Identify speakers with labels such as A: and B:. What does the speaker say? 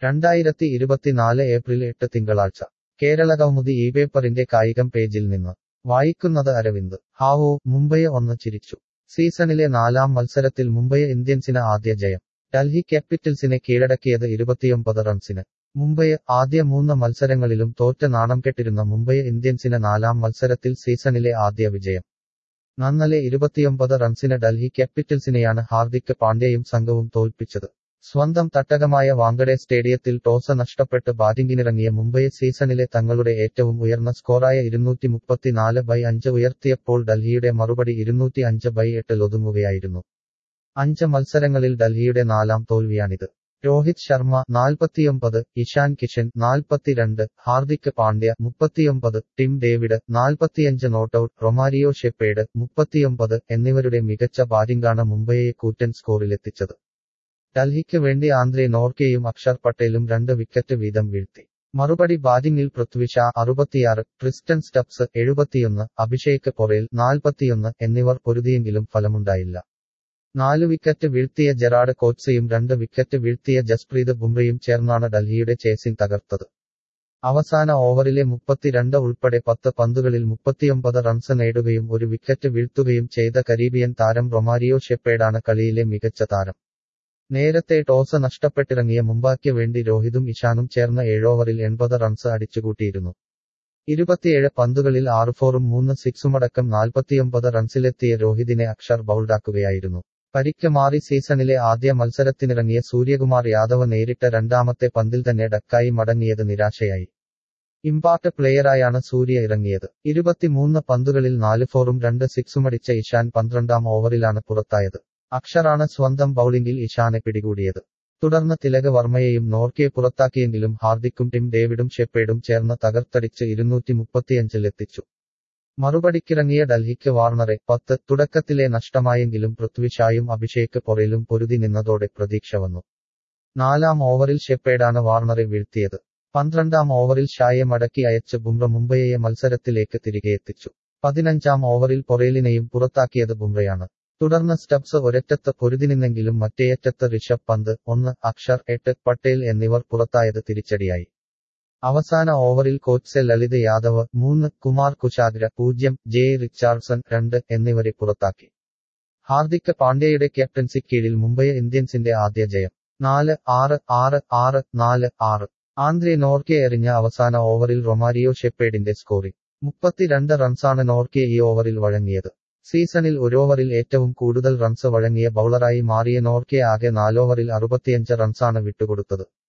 A: രണ്ടായിരത്തി ഇരുപത്തിനാല് ഏപ്രിൽ എട്ട് തിങ്കളാഴ്ച കേരളകൗമുദി ഈ പേപ്പറിന്റെ കായികം പേജിൽ നിന്ന് വായിക്കുന്നത് അരവിന്ദ് ഹാവൂ മുംബൈ ഒന്ന് ചിരിച്ചു സീസണിലെ നാലാം മത്സരത്തിൽ മുംബൈ ഇന്ത്യൻസിന് ആദ്യ ജയം ഡൽഹി ക്യാപിറ്റൽസിനെ കീഴടക്കിയത് ഇരുപത്തിയൊമ്പത് റൺസിന് മുംബൈ ആദ്യ മൂന്ന് മത്സരങ്ങളിലും തോറ്റ നാണം കെട്ടിരുന്ന മുംബൈ ഇന്ത്യൻസിന് നാലാം മത്സരത്തിൽ സീസണിലെ ആദ്യ വിജയം നന്നലെ ഇരുപത്തിയൊമ്പത് റൺസിന് ഡൽഹി ക്യാപിറ്റൽസിനെയാണ് ഹാർദിക് പാണ്ഡ്യയും സംഘവും തോൽപ്പിച്ചത് സ്വന്തം തട്ടകമായ വാങ്കഡെ സ്റ്റേഡിയത്തിൽ ടോസ് നഷ്ടപ്പെട്ട് ബാറ്റിംഗിനിറങ്ങിയ മുംബൈ സീസണിലെ തങ്ങളുടെ ഏറ്റവും ഉയർന്ന സ്കോറായ ഇരുന്നൂറ്റി മുപ്പത്തിനാല് ബൈ അഞ്ച് ഉയർത്തിയപ്പോൾ ഡൽഹിയുടെ മറുപടി ഇരുന്നൂറ്റി അഞ്ച് ബൈ എട്ടിൽ ഒതുങ്ങുകയായിരുന്നു അഞ്ച് മത്സരങ്ങളിൽ ഡൽഹിയുടെ നാലാം തോൽവിയാണിത് രോഹിത് ശർമ്മ നാൽപ്പത്തിയൊമ്പത് ഇഷാൻ കിഷൻ നാൽപ്പത്തിരണ്ട് ഹാർദിക് പാണ്ഡ്യ മുപ്പത്തിയൊമ്പത് ടിം ഡേവിഡ് നാൽപ്പത്തിയഞ്ച് നോട്ടൌട്ട് റൊമാരിയോ ഷെപ്പേഡ് മുപ്പത്തിയൊമ്പത് എന്നിവരുടെ മികച്ച ബാറ്റിംഗാണ് മുംബൈയെ കൂറ്റൻ സ്കോറിലെത്തിച്ചത് ഡൽഹിക്ക് വേണ്ടി ആന്ദ്രെ നോർക്കെയും അക്ഷർ പട്ടേലും രണ്ട് വിക്കറ്റ് വീതം വീഴ്ത്തി മറുപടി ബാറ്റിംഗിൽ പൃഥ്വി ഷാ അറുപത്തിയാറ് ക്രിസ്റ്റൻ സ്റ്റപ്സ് എഴുപത്തിയൊന്ന് അഭിഷേക് പൊറേൽ നാൽപ്പത്തിയൊന്ന് എന്നിവർ പൊരുതിയെങ്കിലും ഫലമുണ്ടായില്ല നാല് വിക്കറ്റ് വീഴ്ത്തിയ ജെറാഡ് കോറ്റ്സയും രണ്ട് വിക്കറ്റ് വീഴ്ത്തിയ ജസ്പ്രീത് ബുംറയും ചേർന്നാണ് ഡൽഹിയുടെ ചേസിംഗ് തകർത്തത് അവസാന ഓവറിലെ മുപ്പത്തിരണ്ട് ഉൾപ്പെടെ പത്ത് പന്തുകളിൽ മുപ്പത്തിയൊമ്പത് റൺസ് നേടുകയും ഒരു വിക്കറ്റ് വീഴ്ത്തുകയും ചെയ്ത കരീബിയൻ താരം റൊമാരിയോ ഷെപ്പേഡാണ് കളിയിലെ മികച്ച താരം നേരത്തെ ടോസ് നഷ്ടപ്പെട്ടിറങ്ങിയ മുംബൈക്ക് വേണ്ടി രോഹിതും ഇഷാനും ചേർന്ന ഏഴോവറിൽ എൺപത് റൺസ് അടിച്ചുകൂട്ടിയിരുന്നു ഇരുപത്തിയേഴ് പന്തുകളിൽ ആറ് ഫോറും മൂന്ന് സിക്സുമടക്കം നാൽപ്പത്തിയൊമ്പത് റൺസിലെത്തിയ രോഹിതിനെ അക്ഷർ ബൗൾഡാക്കുകയായിരുന്നു പരിക്ക് മാറി സീസണിലെ ആദ്യ മത്സരത്തിനിറങ്ങിയ സൂര്യകുമാർ യാദവ് നേരിട്ട രണ്ടാമത്തെ പന്തിൽ തന്നെ ഡക്കായി മടങ്ങിയത് നിരാശയായി ഇമ്പാക്ട് പ്ലെയറായാണ് സൂര്യ ഇറങ്ങിയത് ഇരുപത്തിമൂന്ന് പന്തുകളിൽ നാല് ഫോറും രണ്ട് സിക്സുമടിച്ച ഇഷാൻ പന്ത്രണ്ടാം ഓവറിലാണ് പുറത്തായത് അക്ഷറാണ് സ്വന്തം ബൌളിംഗിൽ ഇഷാനെ പിടികൂടിയത് തുടർന്ന് തിലക വർമ്മയെയും നോർക്കെ പുറത്താക്കിയെങ്കിലും ഹാർദിക്കും ടിം ഡേവിഡും ഷെപ്പേഡും ചേർന്ന് തകർത്തടിച്ച് ഇരുന്നൂറ്റി മുപ്പത്തിയഞ്ചിലെത്തിച്ചു മറുപടിക്കിറങ്ങിയ ഡൽഹിക്ക് വാർണറെ പത്ത് തുടക്കത്തിലെ നഷ്ടമായെങ്കിലും പൃഥ്വി ഷായും അഭിഷേക് പൊറേലും പൊരുതി നിന്നതോടെ പ്രതീക്ഷ വന്നു നാലാം ഓവറിൽ ഷെപ്പേഡാണ് വാർണറെ വീഴ്ത്തിയത് പന്ത്രണ്ടാം ഓവറിൽ ഷായെ മടക്കി അയച്ച് ബുംറ മുംബൈയെ മത്സരത്തിലേക്ക് തിരികെ എത്തിച്ചു പതിനഞ്ചാം ഓവറിൽ പൊറേലിനെയും പുറത്താക്കിയത് ബുംറയാണ് തുടർന്ന് സ്റ്റബ്സ് ഒരറ്റത്ത് പൊരുതിനിന്നെങ്കിലും മറ്റേയറ്റത്ത് ഋഷഭ് പന്ത് ഒന്ന് അക്ഷർ എട്ട് പട്ടേൽ എന്നിവർ പുറത്തായത് തിരിച്ചടിയായി അവസാന ഓവറിൽ കോച്ച് ലളിത് യാദവ് മൂന്ന് കുമാർ കുശാഗ്ര പൂജ്യം ജെ റിച്ചാർഡ്സൺ രണ്ട് എന്നിവരെ പുറത്താക്കി ഹാർദിക് പാണ്ഡ്യയുടെ ക്യാപ്റ്റൻസി കീഴിൽ മുംബൈ ഇന്ത്യൻസിന്റെ ആദ്യ ജയം നാല് ആറ് ആറ് ആറ് നാല് ആറ് ആന്ദ്രെ നോർക്കെ എറിഞ്ഞ അവസാന ഓവറിൽ റൊമാരിയോ ഷെപ്പേഡിന്റെ സ്കോറിംഗ് മുപ്പത്തിരണ്ട് റൺസാണ് നോർക്കെ ഈ ഓവറിൽ വഴങ്ങിയത് സീസണിൽ ഒരോവറിൽ ഏറ്റവും കൂടുതൽ റൺസ് വഴങ്ങിയ ബൌളറായി മാറിയ നോർക്കെ ആകെ നാലോവറിൽ അറുപത്തിയഞ്ച് റൺസാണ് വിട്ടുകൊടുത്തത്